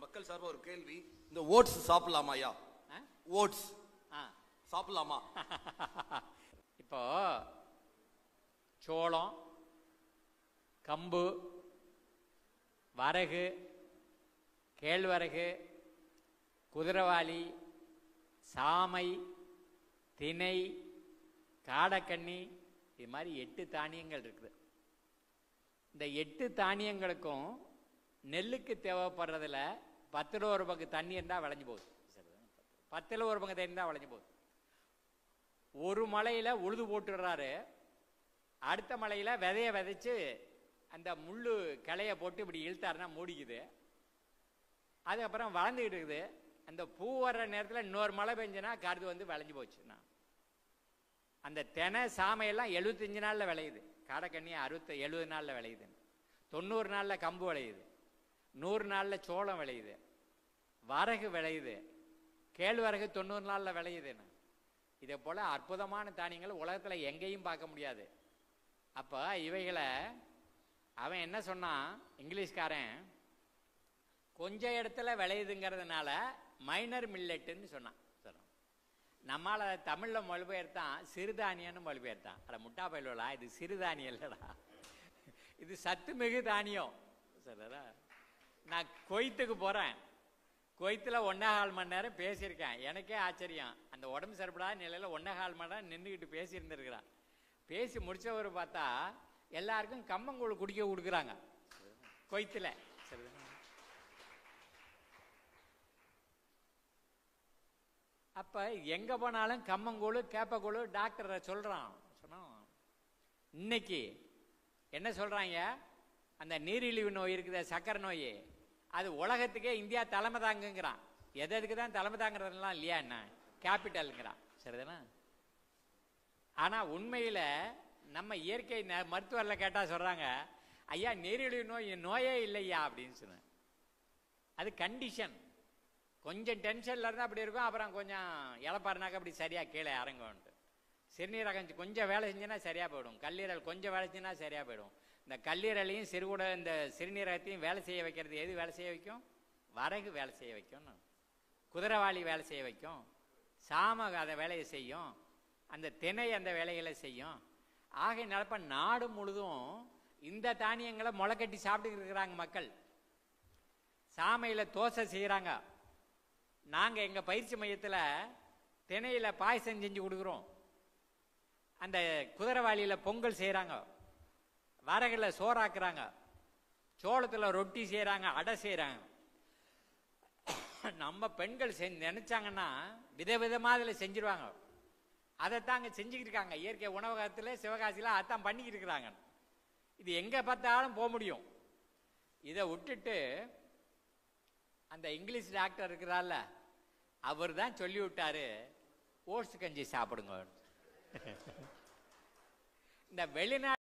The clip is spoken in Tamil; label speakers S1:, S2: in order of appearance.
S1: மக்கள் சார்பா ஒரு கேள்வி இந்த ஓட்ஸ் சாப்பிடலாமாயா
S2: ஆ?
S1: ஓட்ஸ்
S2: ஆ
S1: சாப்பிடலாமா
S2: இப்போ சோளம் கம்பு வரகு கேழ்வரகு குதிரவாளி சாமை திணை காடக்கண்ணி இது மாதிரி எட்டு தானியங்கள் இருக்குது இந்த எட்டு தானியங்களுக்கும் நெல்லுக்கு தேவைப்படுறதுல பத்தில் ஒரு பங்கு தண்ணி இருந்தால் விளைஞ்சு போகுது பத்தில் ஒரு பங்கு தண்ணி இருந்தால் விளைஞ்சு போகுது ஒரு மலையில் உழுது போட்டுடுறாரு அடுத்த மலையில் விதைய விதைச்சு அந்த முள்ளு கிளைய போட்டு இப்படி இழுத்தாருன்னா மூடிக்குது அதுக்கப்புறம் வளர்ந்துக்கிட்டு இருக்குது அந்த பூ வர்ற நேரத்தில் இன்னொரு மழை பெஞ்சுனா கருது வந்து விளைஞ்சு போச்சுன்னா அந்த தெனை சாமையெல்லாம் எழுபத்தஞ்சு நாளில் விளையுது காடைக்கண்ணி அறுபத்தி எழுபது நாளில் விளையுது தொண்ணூறு நாளில் கம்பு விளையுது நூறு நாளில் சோளம் விளையுது வரகு விளையுது கேழ்வரகு தொண்ணூறு நாளில் விளையுதுன்னு இதே போல் அற்புதமான தானியங்கள் உலகத்தில் எங்கேயும் பார்க்க முடியாது அப்போ இவைகளை அவன் என்ன சொன்னான் இங்கிலீஷ்காரன் கொஞ்ச இடத்துல விளையுதுங்கிறதுனால மைனர் மில்லட்டுன்னு சொன்னான் சொல்கிறான் நம்மால் அதை தமிழில் மொழிபெயர்த்தான் சிறுதானியம்னு மொழிபெயர்த்தான் அட முட்டா பயிலா இது சிறுதானியம் இல்லைடா இது சத்துமிகு தானியம் சரிடா நான் கொய்த்துக்கு போகிறேன் கொய்த்தில் ஒன்றே கால் மணி நேரம் பேசியிருக்கேன் எனக்கே ஆச்சரியம் அந்த உடம்பு சரிப்படாத நிலையில் ஒன்றே கால் மணி நேரம் நின்றுக்கிட்டு பேசியிருந்திருக்கிறான் பேசி முடிச்சவர் பார்த்தா எல்லாருக்கும் கம்மங்கூழ் குடிக்க கொடுக்குறாங்க கொய்த்தில் சரிதானே அப்ப எங்க போனாலும் கம்மங்கூழ் கேப்பக்கூழ் டாக்டரை சொல்றான் சொன்னான் இன்னைக்கு என்ன சொல்றாங்க அந்த நீரிழிவு நோய் இருக்குது சக்கரை நோய் அது உலகத்துக்கே இந்தியா தலைமை தாங்குங்கிறான் எது எதுக்கு தான் தலைமை தாங்கிறதுலாம் இல்லையா என்ன கேபிட்டலுங்கிறான் சரிதானே ஆனா உண்மையில நம்ம இயற்கை ந- மருத்துவர்ல கேட்டா சொல்றாங்க ஐயா நீரிழிவு நோய் நோயே இல்லையா அப்படின்னு சொன்னேன் அது கண்டிஷன் கொஞ்சம் டென்ஷன்ல இருந்தா அப்படி இருக்கும் அப்புறம் கொஞ்சம் இழப்பாருனாக்க அப்படி சரியா கீழே இறங்கும்ட்டு சிறுநீரகம் கொஞ்சம் வேலை செஞ்சுன்னா சரியா போயிடும் கல்லீரல் கொஞ்சம் வேலை செஞ்சுன்னா சரியா போயிடும் இந்த கல்லீரலையும் சிறுகுட இந்த சிறுநீரகத்தையும் வேலை செய்ய வைக்கிறது எது வேலை செய்ய வைக்கும் வரகு வேலை செய்ய வைக்கும் குதிரவாளி வேலை செய்ய வைக்கும் சாம அதை வேலையை செய்யும் அந்த திணை அந்த வேலைகளை செய்யும் ஆகை நடப்ப நாடு முழுதும் இந்த தானியங்களை முளைக்கட்டி சாப்பிட்டு இருக்கிறாங்க மக்கள் சாமையில தோசை செய்கிறாங்க நாங்க எங்க பயிற்சி மையத்துல திணையில பாயசம் செஞ்சு கொடுக்குறோம் அந்த குதிரவாளியில பொங்கல் செய்கிறாங்க வரகுல சோறாக்குறாங்க சோளத்துல ரொட்டி செய்கிறாங்க அடை செய்கிறாங்க நம்ம பெண்கள் செஞ்சு நினைச்சாங்கன்னா விதவிதமா அதில் செஞ்சிருவாங்க அதைத்தாங்க செஞ்சுக்கிட்டு இருக்காங்க இயற்கை உணவகத்தில் சிவகாசியில் அதான் பண்ணிக்கிட்டு இருக்கிறாங்க இது எங்க பார்த்தாலும் போக முடியும் இதை விட்டுட்டு அந்த இங்கிலீஷ் டாக்டர் இருக்கிறார்ல அவர் தான் சொல்லி விட்டாரு ஓட்ஸ் கஞ்சி சாப்பிடுங்க இந்த வெளிநாட்டு